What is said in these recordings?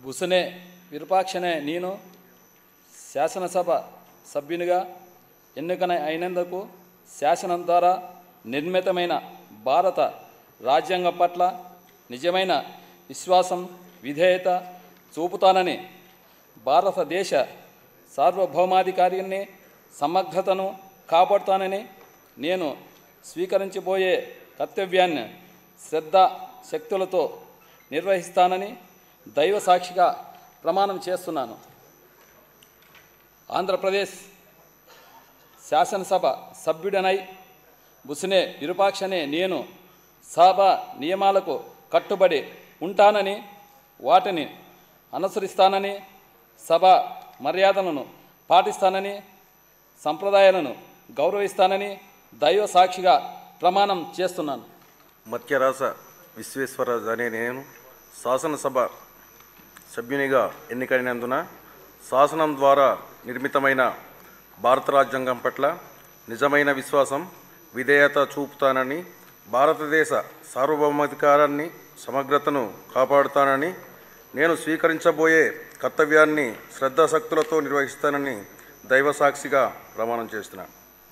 బుసనే విరూపాక్షనే నేను శాసనసభ సభ్యునిగా ఎన్నికన అయినందుకు శాసనం ద్వారా నిర్మితమైన భారత రాజ్యాంగం పట్ల నిజమైన విశ్వాసం విధేయత చూపుతానని భారతదేశ సార్వభౌమాధికారిని సమగ్రతను కాపాడుతానని నేను స్వీకరించబోయే కర్తవ్యాన్ని శ్రద్ధ శక్తులతో నిర్వహిస్తానని దైవ సాక్షిగా ప్రమాణం చేస్తున్నాను ఆంధ్రప్రదేశ్ శాసనసభ సభ్యుడనై బుసినే విరూపాక్షనే నేను సభ నియమాలకు కట్టుబడి ఉంటానని వాటిని అనుసరిస్తానని సభ మర్యాదలను పాటిస్తానని సంప్రదాయాలను గౌరవిస్తానని దైవ సాక్షిగా ప్రమాణం చేస్తున్నాను మత్యరాస విశ్వేశ్వరరాజు అనే నేను శాసనసభ సభ్యునిగా ఎన్నికైనందున శాసనం ద్వారా నిర్మితమైన భారత రాజ్యాంగం పట్ల నిజమైన విశ్వాసం విధేయత చూపుతానని భారతదేశ సార్వభౌమాధికారాన్ని సమగ్రతను కాపాడుతానని నేను స్వీకరించబోయే కర్తవ్యాన్ని శ్రద్ధాశక్తులతో నిర్వహిస్తానని దైవ సాక్షిగా ప్రమాణం చేస్తున్నాను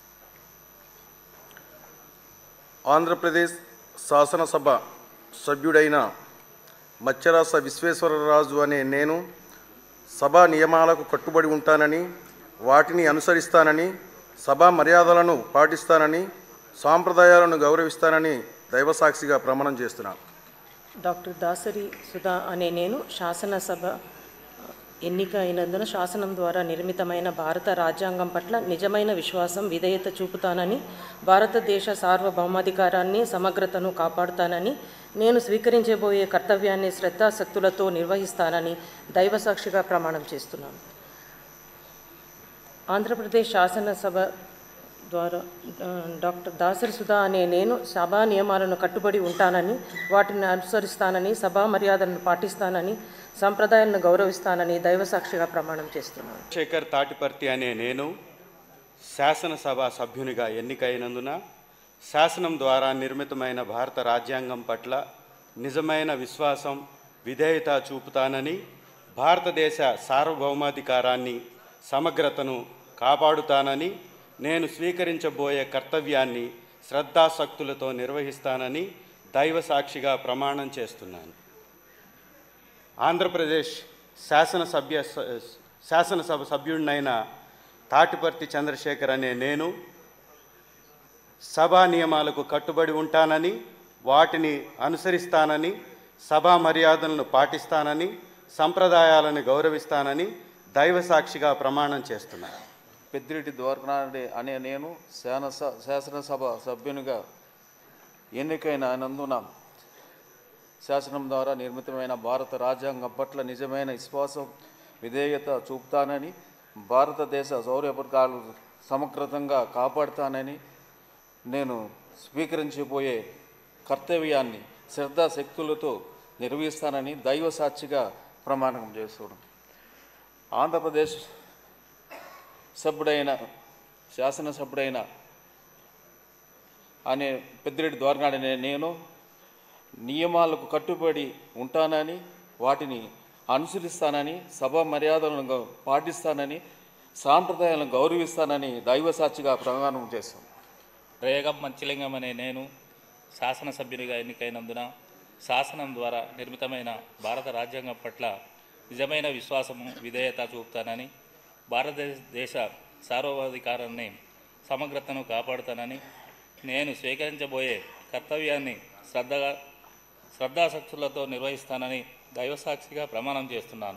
ఆంధ్రప్రదేశ్ శాసనసభ సభ్యుడైన మత్స్యరాస విశ్వేశ్వరరాజు అనే నేను సభా నియమాలకు కట్టుబడి ఉంటానని వాటిని అనుసరిస్తానని సభా మర్యాదలను పాటిస్తానని సాంప్రదాయాలను గౌరవిస్తానని దైవసాక్షిగా ప్రమాణం చేస్తున్నాను డాక్టర్ దాసరి సుధా అనే నేను శాసనసభ ఎన్నిక అయినందున శాసనం ద్వారా నిర్మితమైన భారత రాజ్యాంగం పట్ల నిజమైన విశ్వాసం విధేయత చూపుతానని భారతదేశ సార్వభౌమాధికారాన్ని సమగ్రతను కాపాడుతానని నేను స్వీకరించబోయే కర్తవ్యాన్ని శ్రద్ధాశక్తులతో నిర్వహిస్తానని దైవసాక్షిగా ప్రమాణం చేస్తున్నాను ఆంధ్రప్రదేశ్ శాసనసభ ద్వారా ఆ, డాక్టర్ దాసరి సుధా అనే నేను సభా నియమాలను కట్టుబడి ఉంటానని వాటిని అనుసరిస్తానని సభా మర్యాదలను పాటిస్తానని సంప్రదాయాలను గౌరవిస్తానని దైవసాక్షిగా ప్రమాణం చేస్తున్నాను శేఖర్ తాటిపర్తి అనే నేను శాసనసభ సభ్యునిగా ఎన్నికైనందున శాసనం ద్వారా నిర్మితమైన భారత రాజ్యాంగం పట్ల నిజమైన విశ్వాసం విధేయత చూపుతానని భారతదేశ సార్వభౌమాధికారాన్ని సమగ్రతను కాపాడుతానని నేను స్వీకరించబోయే కర్తవ్యాన్ని శ్రద్ధాశక్తులతో నిర్వహిస్తానని దైవ సాక్షిగా ప్రమాణం చేస్తున్నాను ఆంధ్రప్రదేశ్ శాసనసభ్య శాసనసభ సభ్యుడినైన తాటిపర్తి చంద్రశేఖర్ అనే నేను సభా నియమాలకు కట్టుబడి ఉంటానని వాటిని అనుసరిస్తానని సభా మర్యాదలను పాటిస్తానని సంప్రదాయాలను గౌరవిస్తానని దైవ సాక్షిగా ప్రమాణం చేస్తున్నాను పెద్దిరెడ్డి ద్వారకనాథుడి అనే నేను శాసన శాసనసభ సభ్యునిగా ఎన్నికైన నందున శాసనం ద్వారా నిర్మితమైన భారత రాజ్యాంగం పట్ల నిజమైన విశ్వాసం విధేయత చూపుతానని భారతదేశ సౌర్యపథకాలు సమగ్రతంగా కాపాడుతానని నేను స్వీకరించబోయే కర్తవ్యాన్ని శ్రద్ధాశక్తులతో నిర్వహిస్తానని దైవ సాక్షిగా ప్రమాణం చేస్తున్నాను ఆంధ్రప్రదేశ్ సభ్యుడైన శాసనసభ్యుడైన అనే పెద్దిరెడ్డి ద్వారనాడనే నేను నియమాలకు కట్టుబడి ఉంటానని వాటిని అనుసరిస్తానని సభ మర్యాదలను గౌ- పాటిస్తానని సాంప్రదాయాలను గౌరవిస్తానని దైవ సాక్షిగా ప్రమాణం చేస్తాను రేగం మంచిలింగం అనే నేను శాసనసభ్యునిగా ఎన్నికైనందున శాసనం ద్వారా నిర్మితమైన భారత రాజ్యాంగం పట్ల నిజమైన విశ్వాసము విధేయత చూపుతానని భారతదేశ సార్వభౌమాధికారాన్ని సమగ్రతను కాపాడుతానని నేను స్వీకరించబోయే కర్తవ్యాన్ని శ్రద్ధగా శ్రద్ధాశక్తులతో నిర్వహిస్తానని దైవసాక్షిగా ప్రమాణం చేస్తున్నాను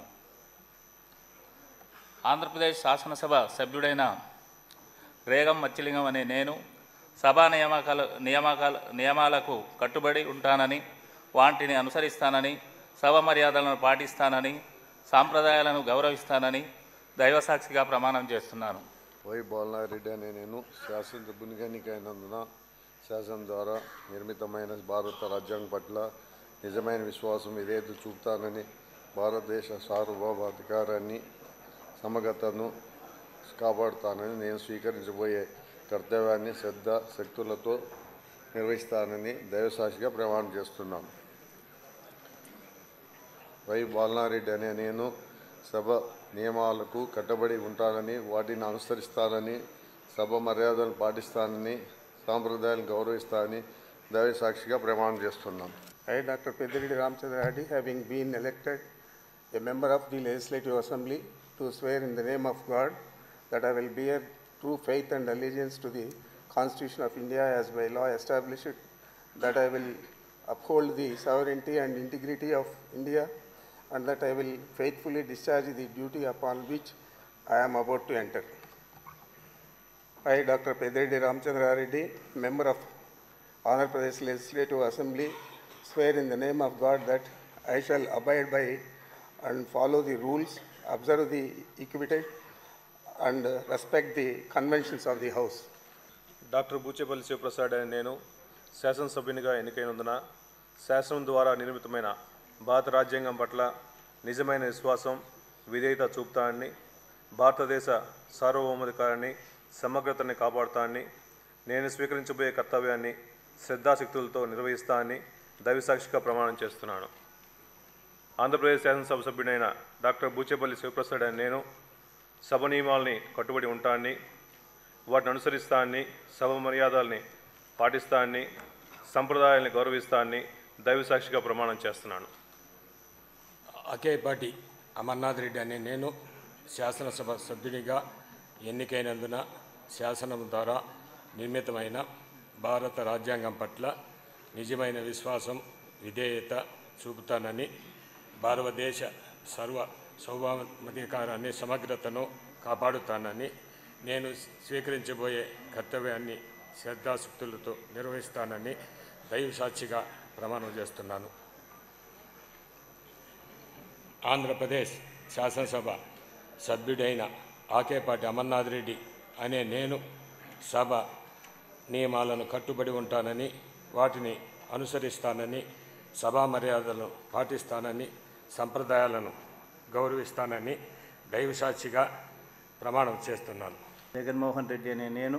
ఆంధ్రప్రదేశ్ శాసనసభ సభ్యుడైన రేగం మచ్చిలింగం అనే నేను సభా నియామకాల నియామకాల నియమాలకు కట్టుబడి ఉంటానని వాటిని అనుసరిస్తానని సభ మర్యాదలను పాటిస్తానని సాంప్రదాయాలను గౌరవిస్తానని దైవసాక్షిగా ప్రమాణం చేస్తున్నాను వై బాలనారెడ్డి అనే నేను శాసనసభ్యునిగా ఎన్నికైనందున శాసనం ద్వారా నిర్మితమైన భారత రాజ్యాంగం పట్ల నిజమైన విశ్వాసం విధేయత చూపుతానని భారతదేశ సార్వభౌమాధికారాన్ని సమగ్రతను కాపాడుతానని నేను స్వీకరించబోయే కర్తవ్యాన్ని శ్రద్ధ శక్తులతో నిర్వహిస్తానని దైవసాక్షిగా ప్రమాణం చేస్తున్నాను వై బాలనారెడ్డి అనే నేను సభ నియమాలకు కట్టబడి ఉంటానని వాటిని అనుసరిస్తానని సభ మర్యాదలను పాటిస్తానని సాంప్రదాయాలను గౌరవిస్తానని దైవ సాక్షిగా ప్రమాణం చేస్తున్నాను I, Dr. Pediridi Ramchandra Reddy, having been elected a member of the Legislative Assembly, to swear in the name of God that I will bear true faith and allegiance to the Constitution of India as by law established, that I will uphold the sovereignty and integrity of India, and that I will faithfully discharge the duty upon which I am about to enter. I, Dr. Pediridi Ramchandra Reddy, member of Andhra Pradesh Legislative Assembly, swear in the name of God that I shall abide by and follow the rules, observe the equity, and uh, respect the conventions of the House. Doctor Boochepalli Sivaprasad అనే నేను శాసనసభ్యునిగా ఎన్నికైనందున శాసనం ద్వారా నిర్మితమైన భారత రాజ్యాంగం పట్ల నిజమైన విశ్వాసం విధేయత చూపుతానని భారతదేశ సార్వభౌమాధికారాన్ని సమగ్రతని కాపాడుతానని నేను స్వీకరించబోయే కర్తవ్యాన్ని శ్రద్ధాశక్తులతో నిర్వహిస్తానని దైవసాక్షిగా ప్రమాణం చేస్తున్నాను ఆంధ్రప్రదేశ్ శాసనసభ సభ్యుడైన డాక్టర్ బూచేపల్లి శివప్రసాద్ అనే నేను సభ నియమాల్ని కట్టుబడి ఉంటానని వాటిని అనుసరిస్తానని సభ మర్యాదల్ని పాటిస్తానని సంప్రదాయాల్ని గౌరవిస్తానని దైవసాక్షిగా ప్రమాణం చేస్తున్నాను అకేపాటి అమర్నాథ్ రెడ్డి అనే నేను శాసనసభ సభ్యునిగా ఎన్నికైనందున శాసనం ద్వారా నిర్మితమైన భారత రాజ్యాంగం పట్ల నిజమైన విశ్వాసం విధేయత చూపుతానని భారతదేశ సర్వ సౌభాధికారాన్ని సమగ్రతను కాపాడుతానని నేను స్వీకరించబోయే కర్తవ్యాన్ని శ్రద్ధాశక్తులతో నిర్వహిస్తానని దైవ సాక్షిగా ప్రమాణం చేస్తున్నాను ఆంధ్రప్రదేశ్ శాసనసభ సభ్యుడైన ఆకేపాటి అమర్నాథ్ రెడ్డి అనే నేను సభ నియమాలను కట్టుబడి ఉంటానని వాటిని అనుసరిస్తానని సభా మర్యాదలను పాటిస్తానని సంప్రదాయాలను గౌరవిస్తానని దైవసాక్షిగా ప్రమాణం చేస్తున్నాను జగన్మోహన్ రెడ్డి అనే నేను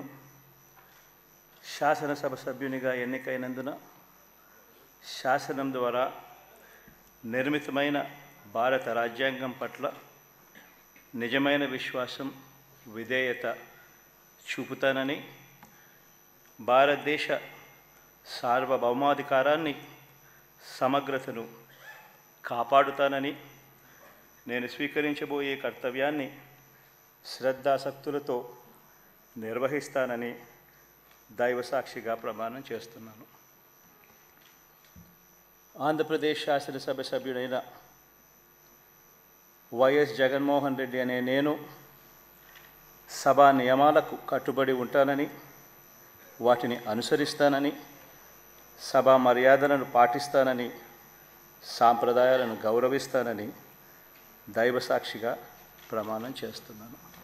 శాసనసభ సభ్యునిగా ఎన్నికైనందున శాసనం ద్వారా నిర్మితమైన భారత రాజ్యాంగం పట్ల నిజమైన విశ్వాసం విధేయత చూపుతానని భారతదేశ సార్వభౌమాధికారాన్ని సమగ్రతను కాపాడుతానని నేను స్వీకరించబోయే కర్తవ్యాన్ని శ్రద్ధాసక్తులతో నిర్వహిస్తానని దైవసాక్షిగా ప్రమాణం చేస్తున్నాను ఆంధ్రప్రదేశ్ శాసనసభ సభ్యుడైన వైఎస్ జగన్మోహన్ రెడ్డి అనే నేను సభా నియమాలకు కట్టుబడి ఉంటానని వాటిని అనుసరిస్తానని సభా మర్యాదలను పాటిస్తానని సాంప్రదాయాలను గౌరవిస్తానని దైవసాక్షిగా ప్రమాణం చేస్తున్నాను